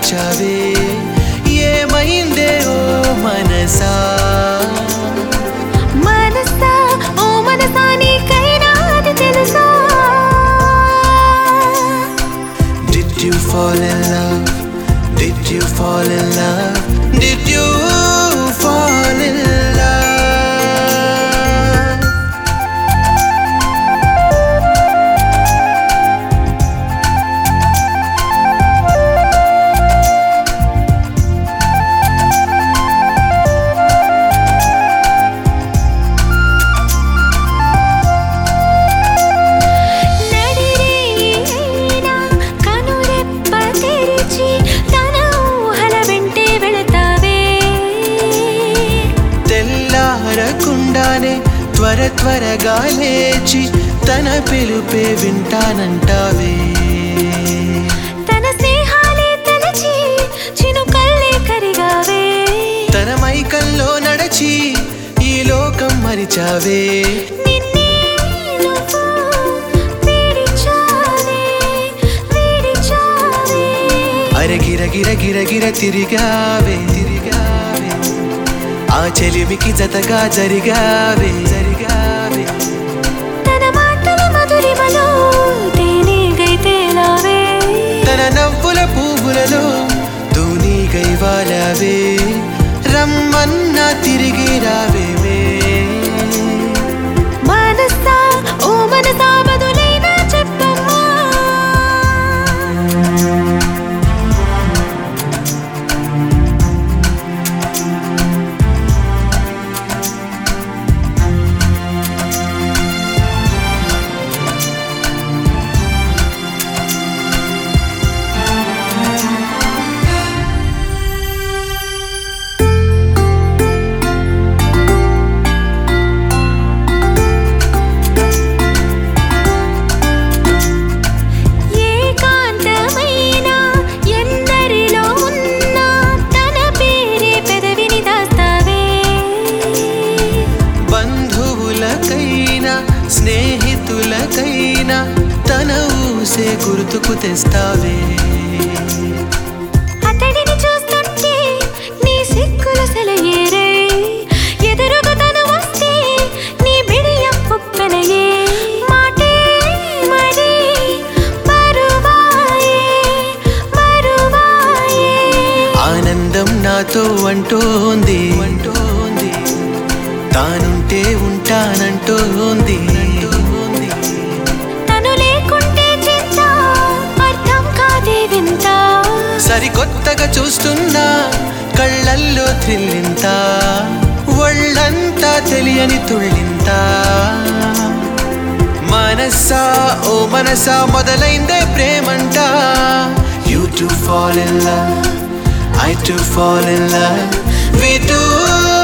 మరిచావే ఏమైందే ఓ మనసా మనసా ఓ మనసా నీకైనా అది తెలుసా Did you fall in love? Did you fall in love? Did you fall in love? నడిరేయినా కనురెప్ప తెరిచి తన ఊహల వెంటే వెళతావే తెల్లారకుండానే త్వర త్వరగా లేచి తన పిలుపే వింటానంటావే తన స్నేహాలే తలచి చినుకల్లే కరిగావే తన మైకల్లో నడచి ఈ లోకం మరిచావే నిన్నే నువ్వు విడిచావే విడిచావే అరే గిర గిర గిర గిర తిరిగావే తిరిగావే ఆ చెలిమికి జతగా జరిగావే జరిగావే తన మాటల మధురిమలో తేనెగై తేలావే తన నవ్వుల పువ్వులలో దూని గైవాలవే రమ్మన్నా తిరిగి రావేమే మనసా ఓ మనసా బదులైనా చెప్పమ్మా ఏకాంతమైన ఎందరిలో ఉన్నా తన పేరే పెదవిని దాస్తావే బంధువులకైనా స్నేహితులకైనా తన ఊసే గుర్తుకు తెస్తావే అతడిని చూస్తుంటే నీ సిక్కుల సెలయేరే ఎదురుగా తను వస్తే నీ బిడియం ఉప్పెనయే మాటే మరి మరువాయే మరువాయే ఆనందం నాతో అంటోంది అంటోంది తానుంటే ఉంటానంటోంది అంటోంది. తను లేకుంటే చింత అర్థం కాదే వింత సరికొత్తగా చూస్తున్నా కళ్ళల్లో థ్రిల్లింత ఒళ్ళంతా తెలియని తుళ్ళింత మనసా ఓ మనసా మొదలైందే ప్రేమంట you to fall in love I to fall in love we to